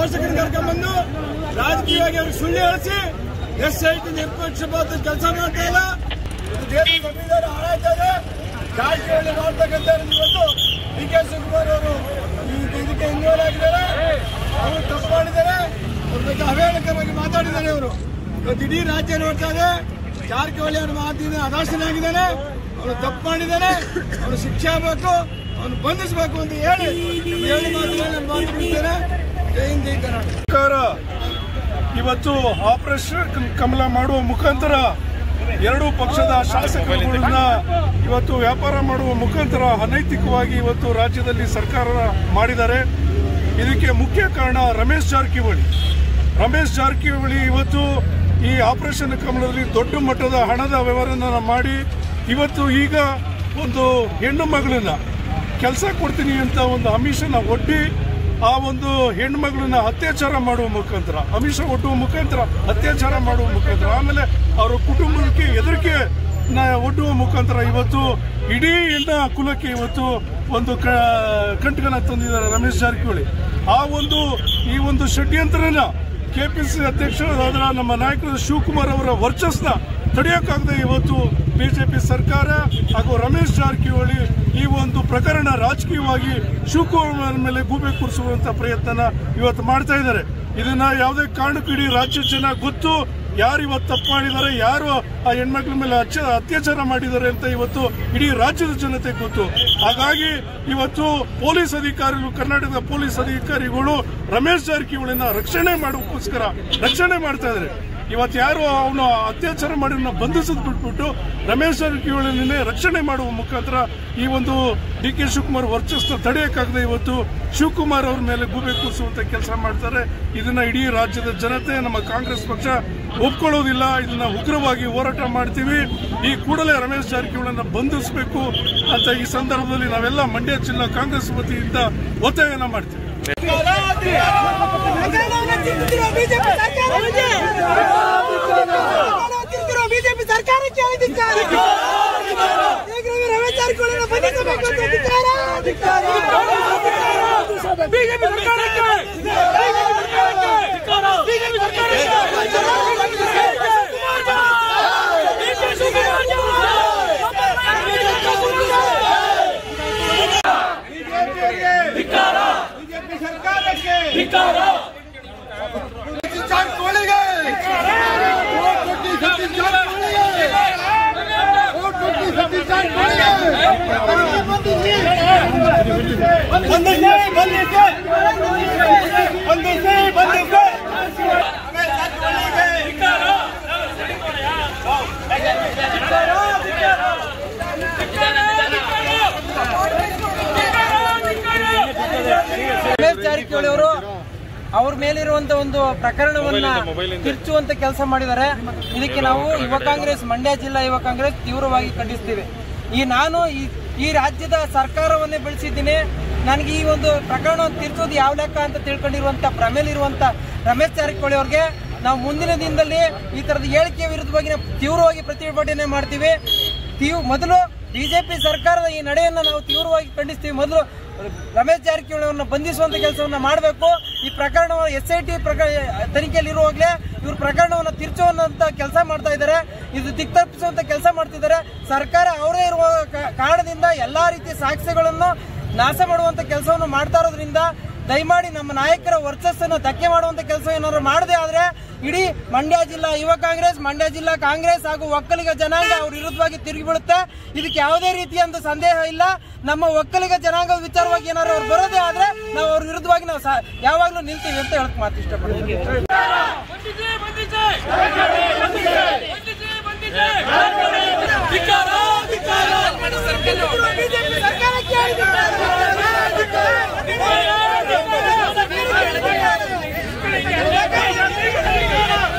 ಪೋಷಕರ ಕರ್ಕೊಂಡ್ಬಂದು ರಾಜಕೀಯವಾಗಿ ಅವ್ರಿಗೆ ಸುಳ್ಳು ಹೇಳಿಸಿ ಎಸ್ ಐ ಟಿ ನಿಷ್ಪಕ್ಷಪಾತ ಕೆಲಸ ಮಾಡ್ತಾ ಇಲ್ಲ ಇದು ದೇಶ ಸಂವಿಧಾನ ಹಾಳಾಗ್ತಾ ಇದೆ ಜಾರಕಿಹೊಳಿ ಮಾಡ್ತಕ್ಕಂಥ ಇವತ್ತು ಡಿ ಕೆ ಶಿವಕುಮಾರ್ ಅವರು ಈ- ಇದಕ್ಕೆ ಇನ್ವಾಲ್ವ್ ಆಗಿದ್ದಾರೆ ಅವರು ತಪ್ಪು ಮಾಡಿದ್ದಾರೆ ಅವ್ರ ಬಗ್ಗೆ ಅವೇಳಕವಾಗಿ ಮಾತಾಡಿದ್ದಾರೆ ಅವರು ಇವತ್ತು ಇಡೀ ರಾಜ್ಯ ನೋಡ್ತಾ ಇದೆ ಜಾರಕಿಹೊಳಿ ಅವರ ಮಾತಿನ ಅದಾಸನಾಗಿದ್ದಾನೆ ಅವನು ತಪ್ಪು ಮಾಡಿದ್ದಾನೆ ಅವನು ಶಿಕ್ಷೆ ಆಗಬೇಕು ಅವನು ಬಂಧಿಸಬೇಕು ಅಂತ ಹೇಳಿ ಹೇಳಿ ಮಾತುಗಳನ್ನ ನಾನು ಮಾತು ಬಿಡ್ತೇನೆ ಜೈ ಹಿಂದ್ ಜೈ ಕರ್ನಾಟಕ ಸರ್ಕಾರ ಇವತ್ತು ಆಪರೇಷನ್ ಕಮಲ ಮಾಡುವ ಮುಖಾಂತರ ಎರಡೂ ಪಕ್ಷದ ಶಾಸಕರುಗಳನ್ನ ಇವತ್ತು ವ್ಯಾಪಾರ ಮಾಡುವ ಮುಖಾಂತರ ಅನೈತಿಕವಾಗಿ ಇವತ್ತು ರಾಜ್ಯದಲ್ಲಿ ಸರ್ಕಾರ ಮಾಡಿದ್ದಾರೆ ಇದಕ್ಕೆ ಮುಖ್ಯ ಕಾರಣ ರಮೇಶ್ ಜಾರಕಿಹೊಳಿ ರಮೇಶ್ ಜಾರಕಿಹೊಳಿ ಇವತ್ತು ಈ ಆಪರೇಷನ್ ಕಮಲದಲ್ಲಿ ದೊಡ್ಡ ಮಟ್ಟದ ಹಣದ ವ್ಯವಹಾರನ ಮಾಡಿ ಇವತ್ತು ಈಗ ಒಂದು ಹೆಣ್ಣು ಮಗಳನ್ನ ಕೆಲಸ ಕೊಡ್ತೀನಿ ಅಂತ ಒಂದು ಅಮಿಷನ ಒಡ್ಡಿ ಆ ಒಂದು ಹೆಣ್ಮಗಳನ್ನ ಅತ್ಯಾಚಾರ ಮಾಡುವ ಮುಖಾಂತರ ಅಮಿಷ ಒಡ್ಡುವ ಮುಖಾಂತರ ಅತ್ಯಾಚಾರ ಮಾಡುವ ಮುಖಾಂತರ ಆಮೇಲೆ ಅವರ ಕುಟುಂಬಕ್ಕೆ ಹೆದರಿಕೆ ಒಡ್ಡುವ ಮುಖಾಂತರ ಇವತ್ತು ಇಡೀ ಹೆಣ್ಣ ಕುಲಕ್ಕೆ ಇವತ್ತು ಒಂದು ಕ- ಕಂಟಕನ ತಂದಿದ್ದಾರೆ ರಮೇಶ್ ಜಾರಕಿಹೊಳಿ ಆ ಒಂದು ಈ ಒಂದು ಷಡ್ಯಂತ್ರನ ಕೆಪಿಸಿ ಅಧ್ಯಕ್ಷರಾದ ನಮ್ಮ ನಾಯಕರಾದ ಶಿವಕುಮಾರ್ ಅವರ ವರ್ಚಸ್ನ ತಡೆಯೋಕ್ಕಾಗದೆ ಇವತ್ತು ಬಿಜೆಪಿ ಸರ್ಕಾರ ಹಾಗೂ ರಮೇಶ್ ಜಾರಕಿಹೊಳಿ ಈ ಒಂದು ಪ್ರಕರಣ ರಾಜಕೀಯವಾಗಿ ಶಿವಕುಮಾರ್ ಮೇಲೆ ಗೂಬೆ ಕೂರಿಸುವಂತ ಪ್ರಯತ್ನ ಇವತ್ತು ಮಾಡ್ತಾ ಇದ್ದಾರೆ ಇದನ್ನ ಯಾವುದೇ ಕಾರಣಕ್ಕೂ ಇಡೀ ರಾಜ್ಯ ಜನ ಗೊತ್ತು ಯಾರು ಇವತ್ತು ತಪ್ಪು ಮಾಡಿದ್ದಾರೆ ಯಾರು ಆ ಹೆಣ್ಮಕ್ಳ ಮೇಲೆ ಅಚ್ಚ- ಅತ್ಯಾಚಾರ ಮಾಡಿದ್ದಾರೆ ಅಂತ ಇವತ್ತು ಇಡೀ ರಾಜ್ಯದ ಜನತೆ ಗೊತ್ತು ಹಾಗಾಗಿ ಇವತ್ತು ಪೊಲೀಸ್ ಅಧಿಕಾರಿಗಳು ಕರ್ನಾಟಕದ ಪೊಲೀಸ್ ಅಧಿಕಾರಿಗಳು ರಮೇಶ್ ಜಾರಕಿಹೊಳಿನ ರಕ್ಷಣೆ ಮಾಡೋಕ್ಕೋಸ್ಕರ ರಕ್ಷಣೆ ಮಾಡ್ತಾ ಇದ್ದಾರೆ ಇವತ್ತು ಯಾರು ಅವನು ಅತ್ಯಾಚಾರ ಮಾಡಿ ಬಂಧಿಸದ್ ಬಿಟ್ಬಿಟ್ಟು ರಮೇಶ್ ಜಾರಕಿಹೊಳಿನೇ ರಕ್ಷಣೆ ಮಾಡುವ ಮುಖಾಂತರ ಈ ಒಂದು ಡಿ ಕೆ ಶಿವಕುಮಾರ್ ವರ್ಚಸ್ನ ತಡೆಯಕ್ಕಾಗದೆ ಇವತ್ತು ಶಿವಕುಮಾರ್ ಅವ್ರ ಮೇಲೆ ಗೂಬೆ ಕೂರಿಸುವಂತ ಕೆಲಸ ಮಾಡ್ತಾರೆ ಇದನ್ನ ಇಡೀ ರಾಜ್ಯದ ಜನತೆ ನಮ್ಮ ಕಾಂಗ್ರೆಸ್ ಪಕ್ಷ ಒಪ್ಕೊಳ್ಳೋದಿಲ್ಲ ಇದನ್ನ ಉಗ್ರವಾಗಿ ಹೋರಾಟ ಮಾಡ್ತೀವಿ ಈ ಕೂಡಲೇ ರಮೇಶ್ ಜಾರಕಿಹೊಳಿನ ಬಂಧಿಸಬೇಕು ಅಂತ ಈ ಸಂದರ್ಭದಲ್ಲಿ ನಾವೆಲ್ಲ ಮಂಡ್ಯ ಜಿಲ್ಲಾ ಕಾಂಗ್ರೆಸ್ ವತಿಯಿಂದ ಒತ್ತಾಯನ ಮಾಡ್ತೀವಿ ಬಿಜೆಪಿ ಸರ್ಕಾರ ಬಿಜೆಪಿ ಸರ್ಕಾರಕ್ಕೆ ಹೇಳಿದ್ದಾರೆ ರಮೇಶ್ ಜಾರಕಿಹೊಳಿ ಬಂಧಿಸಬೇಕು ಅಂತ ಅಧಿಕಾರ ಬಿಜೆಪಿ ಸರ್ಕಾರಕ್ಕೆ ಬಿಜೆಪಿ ಬಿಜೆಪಿ ಸರ್ಕಾರಕ್ಕೆ ಸತೀಶ್ ಜಾರಕಿಹೊಳಿಗೆ ಓಟ್ ಕೊಟ್ಟಿ ಸತೀಶ್ ಜಾರಕಿಹೊಳಿಗೆ ಓಟ್ ಕೊಟ್ಟಿ ಸತೀಶ್ ಜಾರಕಿಹೊಳಿಗೆ ಬಂಧಿಸಿ ಬಂಧಿಸಿ ಬಂಧಿಸಿ ಬಂಧಿಸಿ ರಮೇಶ್ ಜಾರಕಿಹೊಳಿಗೆ ರಮೇಶ್ ಜಾರಕಿಹೊಳಿ ಅವರು ಅವ್ರ ಮೇಲಿರುವಂತ ಒಂದು ಪ್ರಕರಣವನ್ನ ತಿರ್ಚುವಂತ ಕೆಲಸ ಮಾಡಿದ್ದಾರೆ ಇದಕ್ಕೆ ನಾವು ಯುವ ಕಾಂಗ್ರೆಸ್ ಮಂಡ್ಯ ಜಿಲ್ಲಾ ಯುವ ಕಾಂಗ್ರೆಸ್ ತೀವ್ರವಾಗಿ ಖಂಡಿಸ್ತೀವಿ ಈ ನಾನು ಈ- ಈ ರಾಜ್ಯದ ಸರ್ಕಾರವನ್ನೇ ಬೆಳೆಸಿದ್ದೀನಿ ನನಗೆ ಈ ಒಂದು ಪ್ರಕರಣ ತಿರ್ಚೋದು ಯಾವ ಲೆಕ್ಕ ಅಂತ ತಿಳ್ಕೊಂಡಿರುವಂತ ಭ್ರಮೆಲಿರುವಂತ ರಮೇಶ್ ಜಾರಕಿಹೊಳಿ ಅವ್ರಿಗೆ ನಾವು ಮುಂದಿನ ದಿನದಲ್ಲಿ ಈ ತರದ ಹೇಳಿಕೆ ವಿರುದ್ಧವಾಗಿ ನಾವು ತೀವ್ರವಾಗಿ ಪ್ರತಿಭಟನೆ ಮಾಡ್ತೀವಿ ತೀವ್ ಮೊದಲು ಬಿಜೆಪಿ ಸರ್ಕಾರದ ಈ ನಡೆಯನ್ನ ನಾವು ತೀವ್ರವಾಗಿ ಖಂಡಿಸ್ತೀವಿ ಮೊದಲು ರಮೇಶ್ ಜಾರಕಿಹೊಳಿ ಅವರನ್ನ ಬಂಧಿಸುವಂತ ಕೆಲಸವನ್ನ ಮಾಡಬೇಕು ಈ ಪ್ರಕರಣ ಎಸ್ ಐ ಟಿ ತನಿಖೆಯಲ್ಲಿ ಇರುವಾಗಲೇ ಇವರು ಪ್ರಕರಣವನ್ನು ತಿರ್ಚುವಂತ ಕೆಲಸ ಮಾಡ್ತಾ ಇದ್ದಾರೆ ಇದು ದಿಕ್ತಪ್ಪಿಸುವಂತ ಕೆಲಸ ಮಾಡ್ತಿದ್ದಾರೆ ಸರ್ಕಾರ ಅವರೇ ಇರುವ ಕ- ಕಾರಣದಿಂದ ಎಲ್ಲಾ ರೀತಿಯ ಸಾಕ್ಷ್ಯಗಳನ್ನು ನಾಶ ಮಾಡುವಂತ ಕೆಲಸವನ್ನು ಮಾಡ್ತಾ ಇರೋದ್ರಿಂದ ದಯಮಾಡಿ ನಮ್ಮ ನಾಯಕರ ವರ್ಚಸ್ಸನ್ನು ಧಕ್ಕೆ ಮಾಡುವಂತ ಕೆಲಸ ಏನಾದ್ರು ಮಾಡದೆ ಆದ್ರೆ ಇಡೀ ಮಂಡ್ಯ ಜಿಲ್ಲಾ ಯುವ ಕಾಂಗ್ರೆಸ್ ಮಂಡ್ಯ ಜಿಲ್ಲಾ ಕಾಂಗ್ರೆಸ್ ಹಾಗೂ ಒಕ್ಕಲಿಗ ಜನಾಂಗ ಅವ್ರ ವಿರುದ್ಧವಾಗಿ ತಿರುಗಿ ಬೀಳುತ್ತೆ ಇದಕ್ಕೆ ಯಾವುದೇ ರೀತಿಯಂತ ಸಂದೇಹ ಇಲ್ಲ ನಮ್ಮ ಒಕ್ಕಲಿಗ ಜನಾಂಗದ ವಿಚಾರವಾಗಿ ಏನಾದ್ರು ಅವ್ರು ಬರೋದೇ ಆದ್ರೆ ನಾವು ಅವ್ರ ವಿರುದ್ಧವಾಗಿ ನಾವು ಸಾ- ಯಾವಾಗ್ಲೂ ನಿಲ್ತೀವಿ ಅಂತ ಹೇಳಕ್ ಮಾತು ಇಷ್ಟಪಡ್ತೀನಿ ಬಿಜೆಪಿ ಸರ್ಕಾರಕ್ಕೆ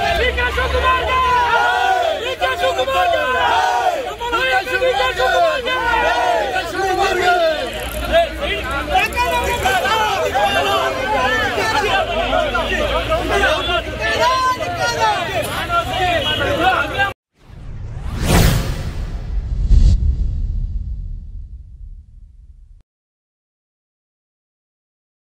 ಹೇಳಿದ್ದಾರೆ